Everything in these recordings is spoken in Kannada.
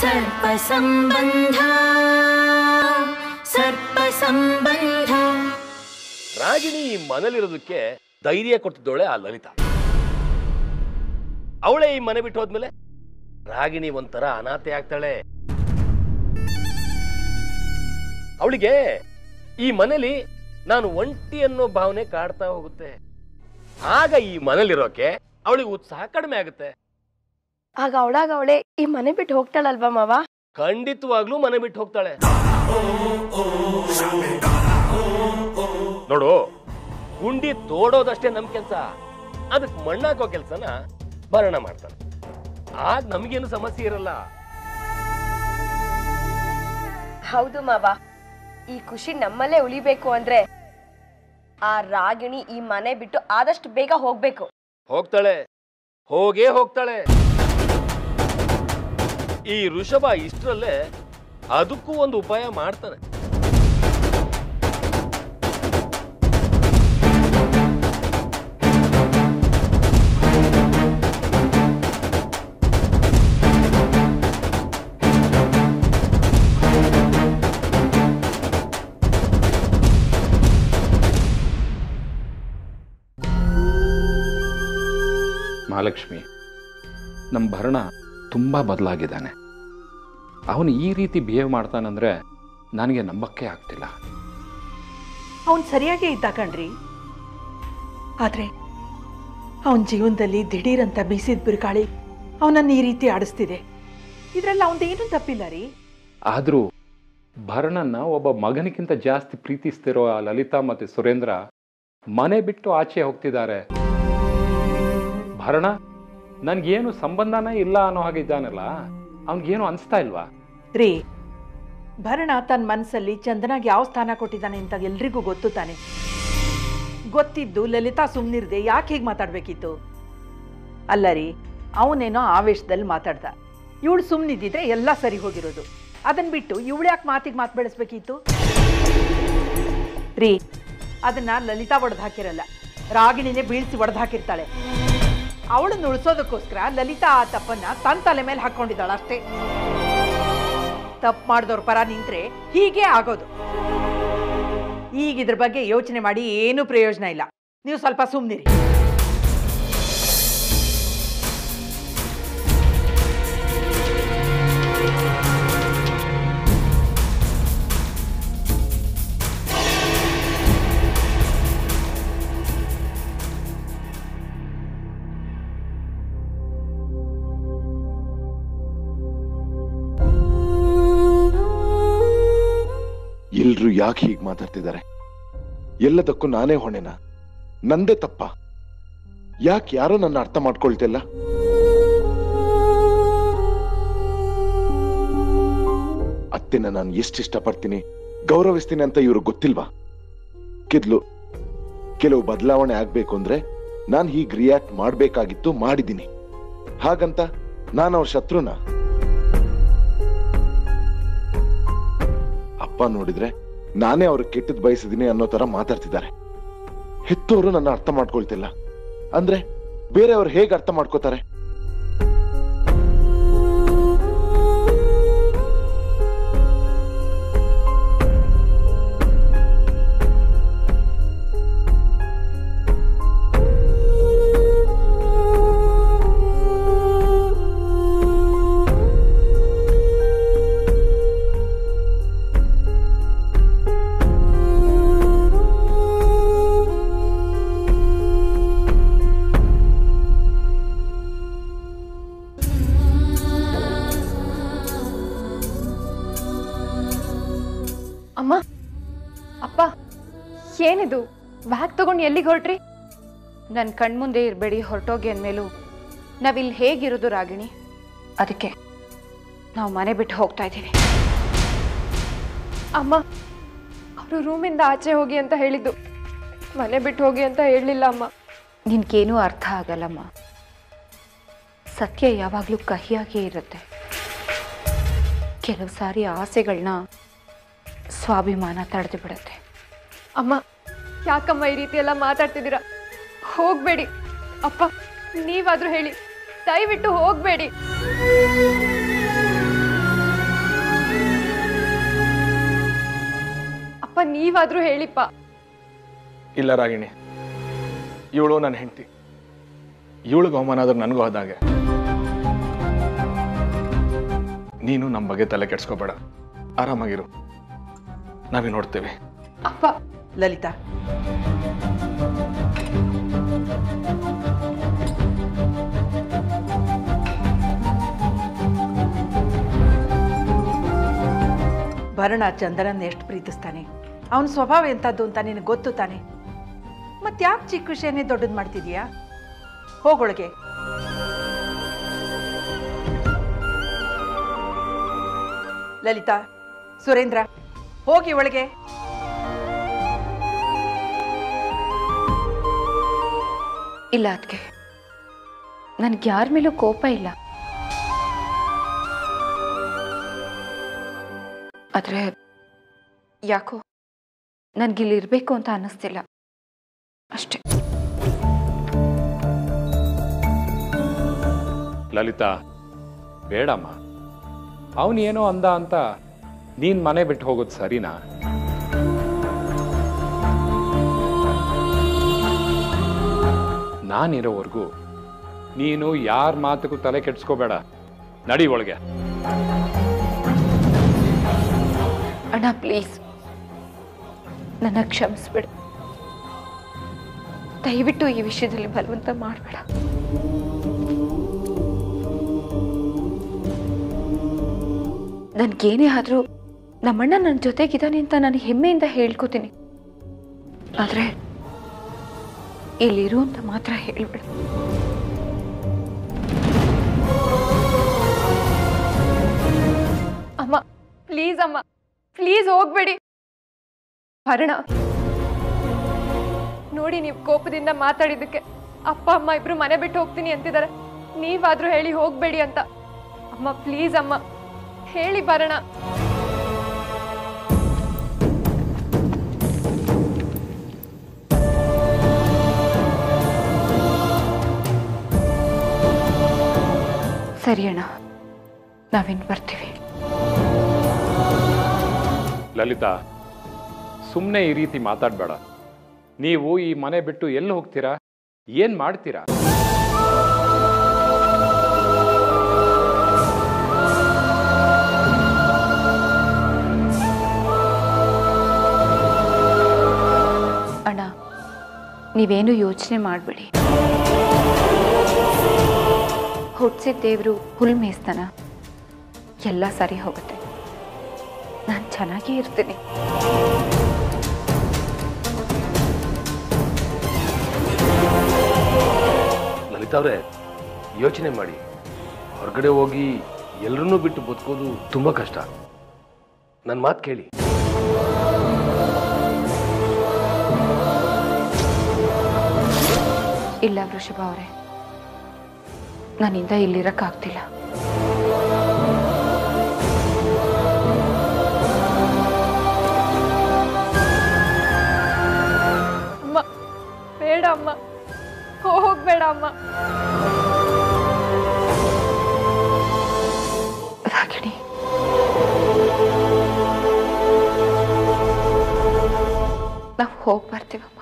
सर्पसम्बन्ध सर्पसम्बन्ध ರಾಗಿಣಿ ಈ ಮನೇಲಿರೋದಕ್ಕೆ ಧೈರ್ಯ ಕೊಟ್ಟಿದ್ದೋಳೆ ಆ ಲಲಿತಾ ಅವಳೇ ಈ ಮನೆ ಬಿಟ್ಟು ಹೋದ್ಮೇಲೆ ರಾಗಿಣಿ ಒಂಥರ ಅನಾಥೆ ಆಗ್ತಾಳೆ ಅವಳಿಗೆ ಈ ಮನೇಲಿ ನಾನು ಒಂಟಿ ಅನ್ನೋ ಭಾವನೆ ಕಾಡ್ತಾ ಹೋಗುತ್ತೆ ಆಗ ಈ ಮನೇಲಿರೋಕೆ ಅವಳಿಗೆ ಉತ್ಸಾಹ ಕಡಿಮೆ ಆಗುತ್ತೆ ಆಗ ಅವಳಾಗ ಅವಳೆ ಈ ಮನೆ ಬಿಟ್ಟು ಹೋಗ್ತಾಳಲ್ವಾ ಮಾವ ಖಂಡಿತವಾಗ್ಲೂ ಮನೆ ಬಿಟ್ಟು ಹೋಗ್ತಾಳೆ ನೋಡು ಗುಂಡಿ ತೋಡೋದಷ್ಟೇ ನಮ್ ಕೆಲ್ಸ ಅದಕ್ಕೆ ಮಣ್ಣಾಕೋ ಕೆಲ್ಸನ ಭರಣ ಮಾಡ್ತಾನೆ ಆಗ ನಮಗೇನು ಸಮಸ್ಯೆ ಇರಲ್ಲ ಹೌದು ಮಾವ ಈ ಖುಷಿ ನಮ್ಮಲ್ಲೇ ಉಳಿಬೇಕು ಅಂದ್ರೆ ಆ ರಾಗಿಣಿ ಈ ಮನೆ ಬಿಟ್ಟು ಆದಷ್ಟು ಬೇಗ ಹೋಗ್ಬೇಕು ಹೋಗ್ತಾಳೆ ಹೋಗೇ ಹೋಗ್ತಾಳೆ ಈ ಋಷಭ ಇಷ್ಟರಲ್ಲೇ ಅದಕ್ಕೂ ಒಂದು ಉಪಾಯ ಮಾಡ್ತಾನೆ ಮಹಾಲಕ್ಷ್ಮಿ ನಮ್ಮ ಭರಣ ತುಂಬ ಬದಲಾಗಿದ್ದಾನೆ ಅವನು ಈ ರೀತಿ ಬಿಹೇವ್ ಮಾಡ್ತಾನಂದ್ರೆ ನನಗೆ ನಂಬಕ್ಕೆ ಆಗ್ತಿಲ್ಲ ಅವನ್ ಸರಿಯಾಗೇ ಇದ್ದ ಕಣ್ರಿ ಆದ್ರೆ ಅವನ ಜೀವನದಲ್ಲಿ ದಿಢೀರಂತ ಬೀಸಿದ ಬಿರುಗಾಳಿ ಅವನನ್ನು ಈ ರೀತಿ ಆಡಿಸ್ತಿದೆ ಇದ್ರಲ್ಲಿ ಅವನದೇನು ತಪ್ಪಿಲ್ಲ ರೀ ಆದರೂ ಭರಣನ್ನ ಒಬ್ಬ ಮಗನಿಗಿಂತ ಜಾಸ್ತಿ ಪ್ರೀತಿಸ್ತಿರೋ ಆ ಲಲಿತಾ ಮತ್ತು ಸುರೇಂದ್ರ ಮನೆ ಬಿಟ್ಟು ಆಚೆ ಹೋಗ್ತಿದ್ದಾರೆ ಭರಣ ನನಗೇನು ಸಂಬಂಧನೇ ಇಲ್ಲ ಅನ್ನೋ ಹಾಗಿದ್ದಾನಲ್ಲ ಅವನಿಗೇನು ಅನಿಸ್ತಾ ಇಲ್ವಾ ರೀ ಭರಣ ತನ್ನ ಮನಸ್ಸಲ್ಲಿ ಚಂದನಾಗ್ ಯಾವ ಸ್ಥಾನ ಕೊಟ್ಟಿದ್ದಾನೆ ಅಂತ ಎಲ್ರಿಗೂ ಗೊತ್ತು ತಾನೆ ಗೊತ್ತಿದ್ದು ಲಲಿತಾ ಸುಮ್ಮನಿರ್ದೆ ಯಾಕೆ ಹೀಗೆ ಮಾತಾಡ್ಬೇಕಿತ್ತು ಅಲ್ಲ ರೀ ಅವನೇನೋ ಆವೇಶದಲ್ಲಿ ಮಾತಾಡ್ದ ಇವಳು ಸುಮ್ಮನಿದ್ದಿದ್ರೆ ಎಲ್ಲ ಸರಿ ಹೋಗಿರೋದು ಅದನ್ನ ಬಿಟ್ಟು ಇವಳು ಯಾಕೆ ಮಾತಿಗೆ ಮಾತು ಬೆಳೆಸ್ಬೇಕಿತ್ತು ರೀ ಅದನ್ನ ಲಲಿತಾ ಒಡೆದು ಹಾಕಿರಲ್ಲ ರಾಗಿಣಿನೇ ಬೀಳ್ಸಿ ಒಡೆದು ಹಾಕಿರ್ತಾಳೆ ಅವಳನ್ನ ಉಳಿಸೋದಕ್ಕೋಸ್ಕರ ಲಲಿತಾ ಆ ತಪ್ಪನ್ನ ತನ್ನ ತಲೆ ಮೇಲೆ ಹಾಕೊಂಡಿದ್ದಾಳ ಅಷ್ಟೇ ತಪ್ಪು ಮಾಡಿದವ್ರ ಪರ ನಿಂತ್ರೆ ಹೀಗೆ ಆಗೋದು ಈಗ ಇದ್ರ ಬಗ್ಗೆ ಯೋಚನೆ ಮಾಡಿ ಏನೂ ಪ್ರಯೋಜನ ಇಲ್ಲ ನೀವು ಸ್ವಲ್ಪ ಸುಮ್ಮನಿರಿ ಎಲ್ರು ಯಾಕೆ ಹೀಗೆ ಮಾತಾಡ್ತಿದ್ದಾರೆ ಎಲ್ಲದಕ್ಕೂ ನಾನೇ ಹೊಣೆನ ನಂದೇ ತಪ್ಪ ಯಾಕೆ ಯಾರೋ ನನ್ನ ಅರ್ಥ ಮಾಡ್ಕೊಳ್ತಿಲ್ಲ ಅತ್ತೆನ ನಾನು ಎಷ್ಟು ಇಷ್ಟಪಡ್ತೀನಿ ಗೌರವಿಸ್ತೀನಿ ಅಂತ ಇವ್ರು ಗೊತ್ತಿಲ್ವಾ ಕಿದ್ಲು ಕೆಲವು ಬದಲಾವಣೆ ಆಗ್ಬೇಕು ಅಂದ್ರೆ ನಾನು ಹೀಗ್ ರಿಯಾಕ್ಟ್ ಮಾಡ್ಬೇಕಾಗಿತ್ತು ಮಾಡಿದ್ದೀನಿ ಹಾಗಂತ ನಾನು ಅವ್ರ ಶತ್ರುನ ಅಪ್ಪ ನೋಡಿದ್ರೆ ನಾನೇ ಅವ್ರಿಗೆ ಕೆಟ್ಟದ್ ಬಯಸಿದೀನಿ ಅನ್ನೋ ತರ ಮಾತಾಡ್ತಿದ್ದಾರೆ ಹೆತ್ತವರು ನನ್ನ ಅರ್ಥ ಮಾಡ್ಕೊಳ್ತಿಲ್ಲ ಅಂದ್ರೆ ಬೇರೆಯವ್ರು ಹೇಗೆ ಅರ್ಥ ಮಾಡ್ಕೋತಾರೆ ಅಮ್ಮ ಅಪ್ಪ ಏನಿದು ಬ್ಯಾಗ್ ತಗೊಂಡು ಎಲ್ಲಿಗೆ ಹೊರಟ್ರಿ ನನ್ನ ಕಣ್ಮುಂದೆ ಇರಬೇಡಿ ಹೊರಟೋಗಿ ಅಂದಮೇಲೂ ನಾವಿಲ್ಲಿ ಹೇಗಿರೋದು ರಾಗಿಣಿ ಅದಕ್ಕೆ ನಾವು ಮನೆ ಬಿಟ್ಟು ಹೋಗ್ತಾ ಇದ್ದೀವಿ ಅಮ್ಮ ಅವರು ರೂಮಿಂದ ಆಚೆ ಹೋಗಿ ಅಂತ ಹೇಳಿದ್ದು ಮನೆ ಬಿಟ್ಟು ಹೋಗಿ ಅಂತ ಹೇಳಲಿಲ್ಲ ಅಮ್ಮ ನಿನ್ಗೇನೂ ಅರ್ಥ ಆಗಲ್ಲಮ್ಮ ಸತ್ಯ ಯಾವಾಗಲೂ ಕಹಿಯಾಗೇ ಇರುತ್ತೆ ಕೆಲವು ಸಾರಿ ಆಸೆಗಳನ್ನ ಸ್ವಾಭಿಮಾನ ತಡೆದು ಬಿಡುತ್ತೆ ಅಮ್ಮ ಯಾಕಮ್ಮ ಈ ರೀತಿ ಎಲ್ಲ ಮಾತಾಡ್ತಿದ್ದೀರಾ ಹೋಗ್ಬೇಡಿ ಅಪ್ಪ ನೀವಾದ್ರೂ ಹೇಳಿ ದಯವಿಟ್ಟು ಹೋಗ್ಬೇಡಿ ಅಪ್ಪ ನೀವಾದ್ರೂ ಹೇಳಿಪ್ಪ ಇಲ್ಲ ರಾಗಿಣಿ ಇವಳು ನನ್ನ ಹೆಂಡತಿ ಇವಳಿಗೆ ಅವಮಾನ ಆದ್ರೆ ನನಗೂ ಆದಾಗೆ ನೀನು ನಮ್ಮ ಬಗ್ಗೆ ತಲೆ ಕೆಡ್ಸ್ಕೋಬೇಡ ಆರಾಮಾಗಿರು ನಾವೇ ನೋಡ್ತೇವೆ ಅಪ್ಪ ಲಲಿತಾ ಭರಣ ಚಂದನನ್ನ ಎಷ್ಟು ಪ್ರೀತಿಸ್ತಾನೆ ಅವನ ಸ್ವಭಾವ ಎಂಥದ್ದು ಅಂತ ನಿನಗೆ ಗೊತ್ತು ತಾನೆ ಮತ್ತ್ಯಾಕೆ ಚಿಕ್ಕ ವಿಷಯನೇ ದೊಡ್ಡದು ಮಾಡ್ತಿದೀಯಾ ಹೋಗೊಳಗೆ ಲಲಿತಾ ಸುರೇಂದ್ರ ಹೋಗಿ ಒಳಗೆ ಇಲ್ಲ ಅದಕ್ಕೆ ನನ್ಗೆ ಯಾರ ಮೇಲೂ ಕೋಪ ಇಲ್ಲ ಆದ್ರೆ ಯಾಕೋ ನನ್ಗಿಲ್ಲಿ ಇರ್ಬೇಕು ಅಂತ ಅನ್ನಿಸ್ತಿಲ್ಲ ಅಷ್ಟೇ ಲಲಿತಾ ಬೇಡಮ್ಮ ಅವನೇನೋ ಅಂದ ಅಂತ ನೀನು ಮನೆ ಬಿಟ್ಟು ಹೋಗೋದು ಸರಿನಾ ನಾನಿರೋವರೆಗೂ ನೀನು ಯಾರ ಮಾತಿಗೂ ತಲೆ ಕೆಡ್ಸ್ಕೋಬೇಡ ನಡಿ ಒಳಗೆ ಅಣ್ಣ ಪ್ಲೀಸ್ ನನ್ನ ಕ್ಷಮಿಸ್ಬಿಡು ದಯವಿಟ್ಟು ಈ ವಿಷಯದಲ್ಲಿ ಬಲವಂತ ಮಾಡಬೇಡ ನನ್ಗೇನೇ ಆದರೂ ನಮ್ಮಣ್ಣ ನನ್ನ ಜೊತೆಗಿದ್ದಾನೆ ಅಂತ ನಾನು ಹೆಮ್ಮೆಯಿಂದ ಹೇಳ್ಕೊತೀನಿ ಆದರೆ ಇಲ್ಲಿರು ಅಂತ ಮಾತ್ರ ಹೇಳ್ಬೇಡ ಅಮ್ಮ ಪ್ಲೀಸ್ ಅಮ್ಮ ಪ್ಲೀಸ್ ಹೋಗ್ಬೇಡಿ ಹರಣ ನೋಡಿ ನೀವು ಕೋಪದಿಂದ ಮಾತಾಡಿದ್ದಕ್ಕೆ ಅಪ್ಪ ಅಮ್ಮ ಇಬ್ರು ಮನೆ ಬಿಟ್ಟು ಹೋಗ್ತೀನಿ ಅಂತಿದ್ದಾರೆ ನೀವಾದ್ರೂ ಹೇಳಿ ಹೋಗ್ಬೇಡಿ ಅಂತ ಅಮ್ಮ ಪ್ಲೀಸ್ ಅಮ್ಮ ಹೇಳಿ ಬರೋಣ ಸರಿ ಅಣ್ಣ ನಾವಿನ್ ಬರ್ತೀವಿ ಲಲಿತಾ ಸುಮ್ಮನೆ ಈ ರೀತಿ ಮಾತಾಡಬೇಡ ನೀವು ಈ ಮನೆ ಬಿಟ್ಟು ಎಲ್ಲಿ ಹೋಗ್ತೀರಾ ಏನು ಮಾಡ್ತೀರಾ ಅಣ್ಣ ನೀವೇನು ಯೋಚನೆ ಮಾಡಬೇಡಿ ಹುಟ್ಟಿಸಿದ ದೇವರು ಹುಲ್ ಮೇಯ್ಸ್ತಾನ ಎಲ್ಲ ಸರಿ ಹೋಗುತ್ತೆ ನಾನು ಚೆನ್ನಾಗೇ ಇರ್ತೀನಿ ಲಲಿತಾ ಅವ್ರೆ ಯೋಚನೆ ಮಾಡಿ ಹೊರಗಡೆ ಹೋಗಿ ಎಲ್ಲರನ್ನೂ ಬಿಟ್ಟು ಬದುಕೋದು ತುಂಬಾ ಕಷ್ಟ ನನ್ನ ಮಾತು ಕೇಳಿ ಇಲ್ಲ ವೃಷಭ ಅವರೇ ನನ್ನಿಂದ ಇಲ್ಲಿರಕ್ಕಾಗ್ತಿಲ್ಲ ಅಮ್ಮ ಬೇಡ ಅಮ್ಮ ಹೋಗ್ಬೇಡ ಅಮ್ಮ ರಾಗಿಣಿ ನಾವು ಹೋಗಿ ಬರ್ತೀವಮ್ಮ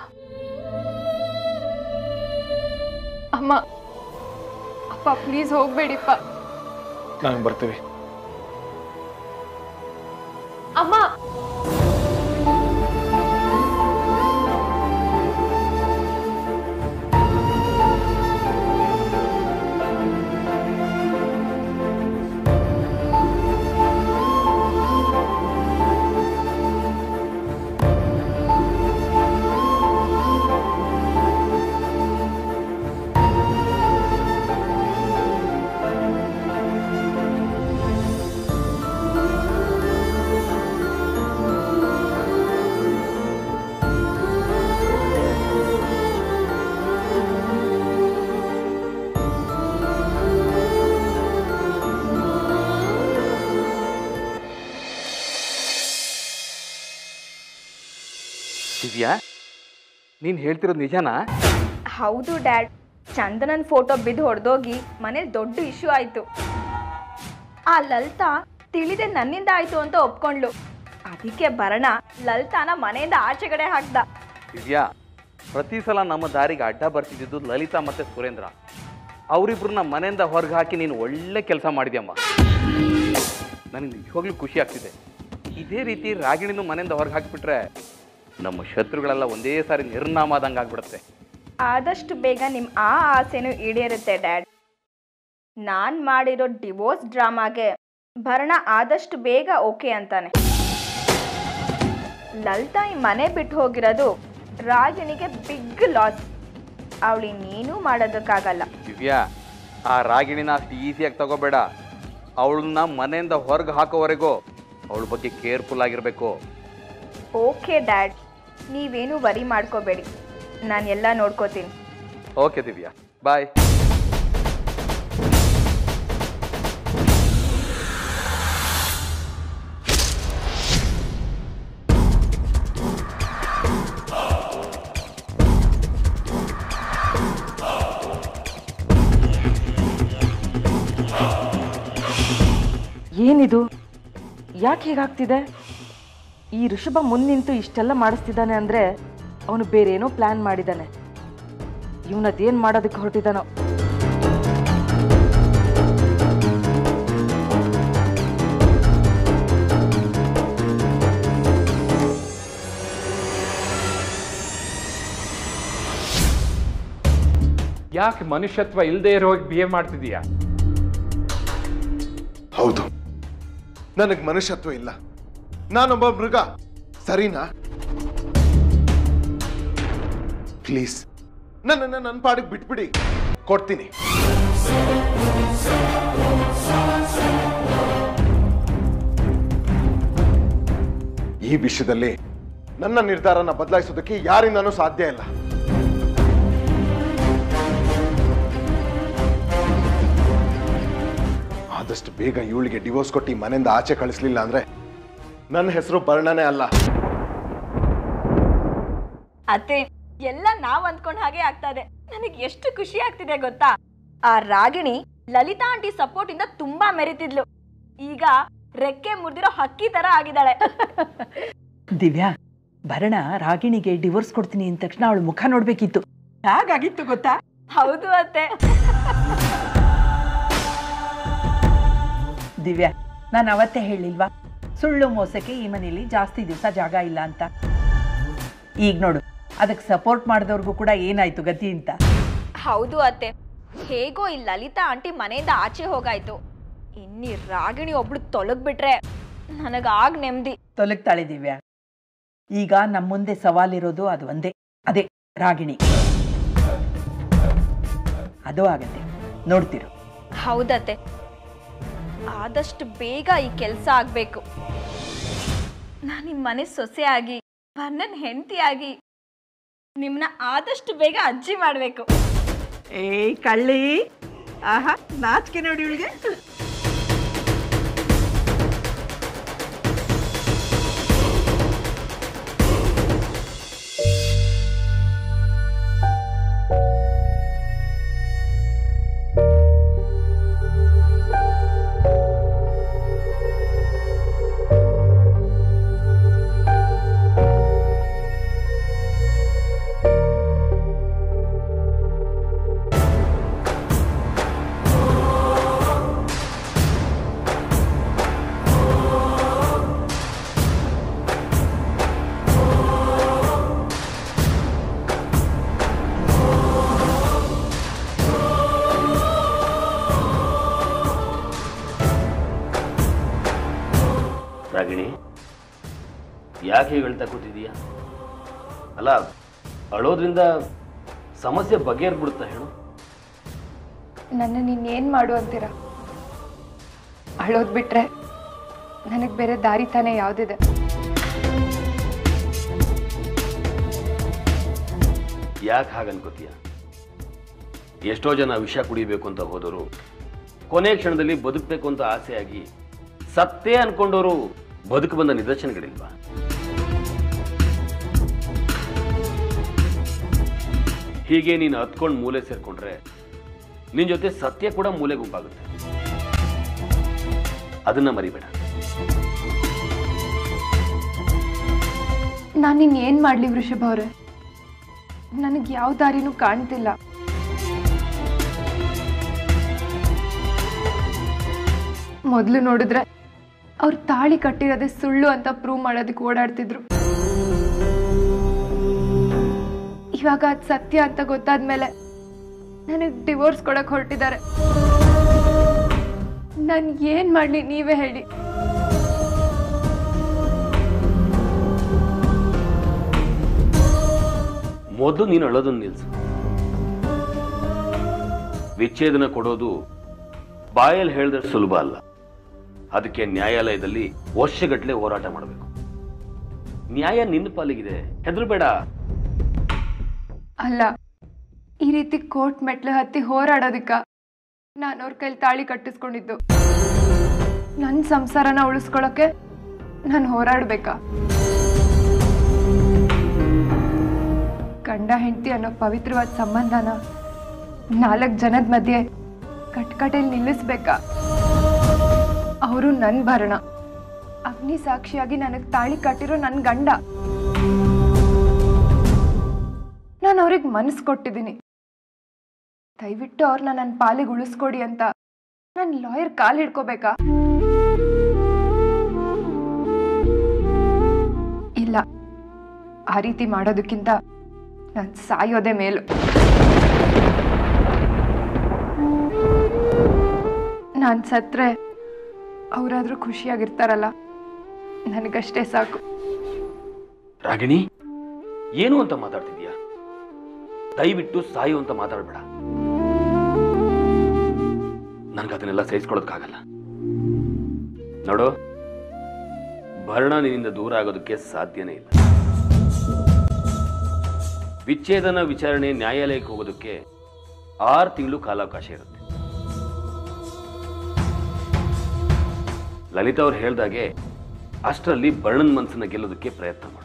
ಅಮ್ಮ ಅಪ್ಪ ಪ್ಲೀಸ್ ಹೋಗ್ಬೇಡಿಪ್ಪ ನಾವು ಬರ್ತೀವಿ ಅಮ್ಮ ದಿವ್ಯಾ ನೀನು ಹೇಳ್ತಿರೋದು ನಿಜನಾ ಹೌದು ಡ್ಯಾಡ್ ಚಂದನನ್ ಫೋಟೋ ಬಿದ್ದು ಹೊಡೆದೋಗಿ ಮನೇಲಿ ದೊಡ್ಡ ಇಶ್ಯೂ ಆಯ್ತು ಆ ಲಲಿತಾ ತಿಳಿದೆ ನನ್ನಿಂದ ಆಯ್ತು ಅಂತ ಒಪ್ಕೊಂಡ್ಲು ಅದಕ್ಕೆ ಬರಣ ಲಲಿತಾನ ಮನೆಯಿಂದ ಆಚೆಗಡೆ ಹಾಕ್ದ ದಿವ್ಯಾ ಪ್ರತಿ ಸಲ ನಮ್ಮ ದಾರಿಗೆ ಅಡ್ಡ ಬರ್ತಿದ್ದು ಲಲಿತಾ ಮತ್ತೆ ಸುರೇಂದ್ರ ಅವರಿಬ್ರನ್ನ ಮನೆಯಿಂದ ಹೊರಗೆ ಹಾಕಿ ನೀನು ಒಳ್ಳೆ ಕೆಲಸ ಮಾಡಿದ್ಯಮ್ಮ ನನಗೆ ನಿಜವಾಗ್ಲೂ ಖುಷಿ ಆಗ್ತಿದೆ ಇದೇ ರೀತಿ ರಾಗಿಣಿನೂ ಮನೆಯಿಂದ ಹೊರಗೆ ಹಾಕಿಬಿಟ್ರೆ ನಮ್ಮ ಶತ್ರುಗಳೆಲ್ಲ ಒಂದೇ ಸಾರಿ ನಿರ್ನಾಮ ಆದಂಗೆ ಆಗ್ಬಿಡುತ್ತೆ ಆದಷ್ಟು ಬೇಗ ನಿಮ್ಮ ಆ ಆಸೆನೂ ಈಡೇರುತ್ತೆ ಡ್ಯಾಡ್ ನಾನು ಮಾಡಿರೋ ಡಿವೋರ್ಸ್ ಡ್ರಾಮಾಗೆ ಭರಣ ಆದಷ್ಟು ಬೇಗ ಓಕೆ ಅಂತಾನೆ ಲಲಿತಾ ಈ ಮನೆ ಬಿಟ್ಟು ಹೋಗಿರೋದು ರಾಗಿಣಿಗೆ ಬಿಗ್ ಲಾಸ್ ಅವಳಿ ನೀನೂ ಮಾಡೋದಕ್ಕಾಗಲ್ಲ ದಿವ್ಯಾ ಆ ರಾಗಿಣಿನ ಅಷ್ಟು ಈಸಿಯಾಗಿ ತಗೋಬೇಡ ಅವಳನ್ನ ಮನೆಯಿಂದ ಹೊರಗೆ ಹಾಕೋವರೆಗೂ ಅವಳ ಬಗ್ಗೆ ಕೇರ್ಫುಲ್ ಆಗಿರಬೇಕು ಓಕೆ ಡ್ಯಾಡ್ ನೀವೇನು ವರಿ ಮಾಡ್ಕೋಬೇಡಿ ನಾನು ಎಲ್ಲ ನೋಡ್ಕೋತೀನಿ ಓಕೆ ದಿವ್ಯಾ ಬಾಯ್ ಏನಿದು ಯಾಕೆ ಹೀಗಾಗ್ತಿದೆ ಈ ಋಷಭ ಮುಂದೆ ನಿಂತು ಇಷ್ಟೆಲ್ಲ ಮಾಡಿಸ್ತಿದ್ದಾನೆ ಅಂದರೆ ಅವನು ಬೇರೇನೋ ಪ್ಲ್ಯಾನ್ ಮಾಡಿದ್ದಾನೆ ಇವನದೇನು ಮಾಡೋದಕ್ಕೆ ಹೊರಟಿದ್ದಾನೋ ಯಾಕೆ ಮನುಷ್ಯತ್ವ ಇಲ್ಲದೆ ಇರೋ ಬಿಹೇವ್ ಮಾಡ್ತಿದೀಯಾ ಹೌದು ನನಗ್ ಮನುಷ್ಯತ್ವ ಇಲ್ಲ ನಾನೊಬ್ಬ ಮೃಗ ಸರಿನಾ ಪ್ಲೀಸ್ ನನ್ನನ್ನ ನನ್ನ ಪಾಡಿಗೆ ಬಿಟ್ಬಿಡಿ ಕೊಡ್ತೀನಿ ಈ ವಿಷಯದಲ್ಲಿ ನನ್ನ ನಿರ್ಧಾರನ ಬದಲಾಯಿಸೋದಕ್ಕೆ ಯಾರಿಂದನೂ ಸಾಧ್ಯ ಇಲ್ಲ ಆದಷ್ಟು ಬೇಗ ಇವಳಿಗೆ ಡಿವೋರ್ಸ್ ಕೊಟ್ಟು ಈ ಮನೆಯಿಂದ ಆಚೆ ಕಳಿಸ್ಲಿಲ್ಲ ಅಂದ್ರೆ ನನ್ನ ಹೆಸರು ಬರ್ಣನೇ ಅಲ್ಲ ಅತ್ತೆ ಎಲ್ಲ ನಾವ್ ಅಂದ್ಕೊಂಡ್ ಹಾಗೆ ಆಗ್ತಾ ಇದೆ ನನಗೆ ಎಷ್ಟು ಖುಷಿ ಆಗ್ತಿದೆ ಗೊತ್ತಾ ಆ ರಾಗಿಣಿ ಲಲಿತಾ ಆಂಟಿ ಸಪೋರ್ಟ್ ಇಂದ ತುಂಬಾ ಮೆರಿತಿದ್ಲು ಈಗ ರೆಕ್ಕೆ ಮುರಿದಿರೋ ಹಕ್ಕಿ ತರ ಆಗಿದ್ದಾಳೆ ದಿವ್ಯಾ ಭರಣ ರಾಗಿಣಿಗೆ ಡಿವೋರ್ಸ್ ಕೊಡ್ತೀನಿ ಅಂದ ತಕ್ಷಣ ಅವಳು ಮುಖ ನೋಡ್ಬೇಕಿತ್ತು ಹಾಗಾಗಿತ್ತು ಗೊತ್ತಾ ಹೌದು ಅತ್ತೆ ದಿವ್ಯಾ ನಾನು ಅವತ್ತೇ ಹೇಳಿಲ್ವಾ ಸುಳ್ಳು ಮೋಸಕ್ಕೆ ಈ ಮನೇಲಿ ಜಾಸ್ತಿ ದಿವಸ ಜಾಗ ಇಲ್ಲ ಅಂತ ಈಗ ನೋಡು ಅದಕ್ಕೆ ಸಪೋರ್ಟ್ ಮಾಡಿದವ್ರಿಗೂ ಕೂಡ ಏನಾಯ್ತು ಗತಿ ಅಂತ ಹೌದು ಅತ್ತೆ ಹೇಗೋ ಈ ಲಲಿತಾ ಆಂಟಿ ಮನೆಯಿಂದ ಆಚೆ ಹೋಗಾಯ್ತು ಇನ್ನಿ ರಾಗಿಣಿ ಒಬ್ಳು ತೊಲಗ್ಬಿಟ್ರೆ ನನಗ ಆಗ ನೆಮ್ಮದಿ ತೊಲಗ್ತಾಳೆ ದಿವ್ಯಾ ಈಗ ನಮ್ಮ ಮುಂದೆ ಸವಾಲಿರೋದು ಅದು ಒಂದೇ ಅದೇ ರಾಗಿಣಿ ಅದು ಆಗತ್ತೆ ನೋಡ್ತಿರು ಹೌದತ್ತೆ ಆದಷ್ಟು ಬೇಗ ಈ ಕೆಲಸ ಆಗ್ಬೇಕು ನಾನು ನಿಮ್ಮ ಮನೆ ಸೊಸೆ ಆಗಿ ವರ್ಣನ್ ಹೆಂಡತಿಯಾಗಿ ನಿಮ್ಮನ್ನ ಆದಷ್ಟು ಬೇಗ ಅಜ್ಜಿ ಮಾಡಬೇಕು ಏಯ್ ಕಳ್ಳಿ ಆಹಾ ನಾಚಿಕೆ ನೋಡಿ ಇವಳಿಗೆ ರಾಗಿಣಿ ಯಾಕೆ ಹೀಗೆ ಹೇಳ್ತಾ ಕೂತಿದೀಯ ಅಲ್ಲ ಅಳೋದ್ರಿಂದ ಸಮಸ್ಯೆ ಬಗೆಹರ್ಬಿಡುತ್ತಾ ಹೇಳು ನನ್ನ ನೀನೇನು ಮಾಡು ಅಂತೀರ ಅಳೋದು ಬಿಟ್ರೆ ನನಗೆ ಬೇರೆ ದಾರಿ ತಾನೇ ಯಾವುದಿದೆ ಯಾಕೆ ಹಾಗನ್ಕೋತೀಯ ಎಷ್ಟೋ ಜನ ವಿಷ ಕುಡಿಬೇಕು ಅಂತ ಹೋದವರು ಕೊನೆ ಕ್ಷಣದಲ್ಲಿ ಬದುಕಬೇಕು ಅಂತ ಆಸೆಯಾಗಿ ಸತ್ತೇ ಅನ್ಕೊಂಡವರು ಬದುಕು ಬಂದ ನಿದರ್ಶನಗಳಿಲ್ವಾ ಹೀಗೆ ನೀನು ಹತ್ಕೊಂಡು ಮೂಲೆ ಸೇರ್ಕೊಂಡ್ರೆ ನಿನ್ ಜೊತೆ ಸತ್ಯ ಕೂಡ ಮೂಲೆ ಗುಂಪಾಗುತ್ತೆ ಅದನ್ನ ಮರಿಬೇಡ ನಾನು ಇನ್ನೇನು ಮಾಡಲಿ ವೃಷಭ ಅವರೇ ನನಗೆ ಯಾವ ದಾರಿನೂ ಕಾಣ್ತಿಲ್ಲ ಮೊದಲು ನೋಡಿದ್ರೆ ಅವ್ರು ತಾಳಿ ಕಟ್ಟಿರೋದೇ ಸುಳ್ಳು ಅಂತ ಪ್ರೂವ್ ಮಾಡೋದಕ್ಕೆ ಓಡಾಡ್ತಿದ್ರು ಇವಾಗ ಅದು ಸತ್ಯ ಅಂತ ಗೊತ್ತಾದ್ಮೇಲೆ ನನಗೆ ಡಿವೋರ್ಸ್ ಕೊಡಕ್ ಹೊರಟಿದ್ದಾರೆ ನಾನು ಏನು ಮಾಡಲಿ ನೀವೇ ಹೇಳಿ ಮೊದಲು ನೀನು ಅಳೋದನ್ನು ನಿಲ್ಸು ವಿಚ್ಛೇದನ ಕೊಡೋದು ಬಾಯಲ್ಲಿ ಹೇಳಿದ್ರೆ ಸುಲಭ ಅಲ್ಲ ಅದಕ್ಕೆ ನ್ಯಾಯಾಲಯದಲ್ಲಿ ವರ್ಷಗಟ್ಟಲೆ ಹೋರಾಟ ಮಾಡಬೇಕು ನ್ಯಾಯ ನಿನ್ನ ಪಾಲಿಗಿದೆ ಹೆದರ್ಬೇಡ ಅಲ್ಲ ಈ ರೀತಿ ಕೋರ್ಟ್ ಮೆಟ್ಲು ಹತ್ತಿ ಹೋರಾಡೋದಕ್ಕ ನಾನು ಅವ್ರ ಕೈಲಿ ತಾಳಿ ಕಟ್ಟಿಸ್ಕೊಂಡಿದ್ದು ನನ್ನ ಸಂಸಾರನ ಉಳಿಸ್ಕೊಳಕ್ಕೆ ನಾನು ಹೋರಾಡ್ಬೇಕಾ ಗಂಡ ಹೆಂಡತಿ ಅನ್ನೋ ಪವಿತ್ರವಾದ ಸಂಬಂಧನ ನಾಲ್ಕು ಜನದ ಮಧ್ಯೆ ಕಟ್ಕಟೆಯಲ್ಲಿ ನಿಲ್ಲಿಸ್ಬೇಕಾ ಅವರು ನನ್ನ ಭರಣ ಅಗ್ನಿ ಸಾಕ್ಷಿಯಾಗಿ ನನಗೆ ತಾಳಿ ಕಟ್ಟಿರೋ ನನ್ನ ಗಂಡ ನಾನು ಅವ್ರಿಗೆ ಮನಸ್ಸು ಕೊಟ್ಟಿದ್ದೀನಿ ದಯವಿಟ್ಟು ಅವ್ರನ್ನ ನನ್ನ ಪಾಲಿಗೆ ಉಳಿಸ್ಕೊಡಿ ಅಂತ ನಾನು ಲಾಯರ್ ಕಾಲು ಹಿಡ್ಕೋಬೇಕಾ ಇಲ್ಲ ಆ ರೀತಿ ಮಾಡೋದಕ್ಕಿಂತ ನಾನು ಸಾಯೋದೇ ಮೇಲು ನಾನು ಸತ್ರೆ ಅವರಾದ್ರೂ ಖುಷಿಯಾಗಿರ್ತಾರಲ್ಲ ನನಗಷ್ಟೇ ಸಾಕು ರಾಗಿಣಿ ಏನು ಅಂತ ಮಾತಾಡ್ತಿದ್ಯಾ ದಯವಿಟ್ಟು ಸಾಯು ಅಂತ ಮಾತಾಡಬೇಡ ನನಗೆ ಅದನ್ನೆಲ್ಲ ಸಹಿಸ್ಕೊಳ್ಳೋದಕ್ಕಾಗಲ್ಲ ನೋಡು ಭರಣ ನಿನ್ನಿಂದ ದೂರ ಆಗೋದಕ್ಕೆ ಸಾಧ್ಯನೇ ಇಲ್ಲ ವಿಚ್ಛೇದನ ವಿಚಾರಣೆ ನ್ಯಾಯಾಲಯಕ್ಕೆ ಹೋಗೋದಕ್ಕೆ ಆರು ತಿಂಗಳು ಕಾಲಾವಕಾಶ ಇರುತ್ತೆ ಲಲಿತಾ ಅವ್ರು ಹೇಳ್ದಾಗೆ ಅಷ್ಟರಲ್ಲಿ ಭರಣನ್ ಮನಸ್ಸನ್ನ ಗೆಲ್ಲೋದಕ್ಕೆ ಪ್ರಯತ್ನ ಮಾಡು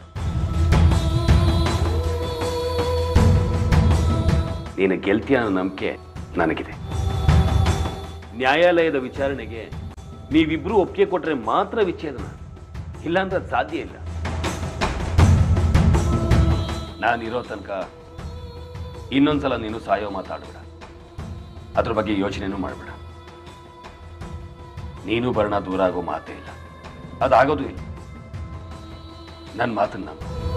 ನೀನು ಗೆಲ್ತೀಯ ಅನ್ನೋ ನಂಬಿಕೆ ನನಗಿದೆ ನ್ಯಾಯಾಲಯದ ವಿಚಾರಣೆಗೆ ನೀವಿಬ್ರು ಒಪ್ಪಿಗೆ ಕೊಟ್ರೆ ಮಾತ್ರ ವಿಚ್ಛೇದನ ಇಲ್ಲಾಂದ್ರೆ ಅದು ಸಾಧ್ಯ ಇಲ್ಲ ನಾನಿರೋ ತನಕ ಇನ್ನೊಂದ್ಸಲ ನೀನು ಸಾಯೋ ಮಾತಾಡಬೇಡ ಅದ್ರ ಬಗ್ಗೆ ಯೋಚನೆನೂ ಮಾಡಬೇಡ ನೀನು ಬರ್ಣ ದೂರ ಆಗೋ ಮಾತೇ ಇಲ್ಲ ಅದಾಗೋದು ಇಲ್ಲ ನನ್ನ ಮಾತನ್ನ ನಂಬು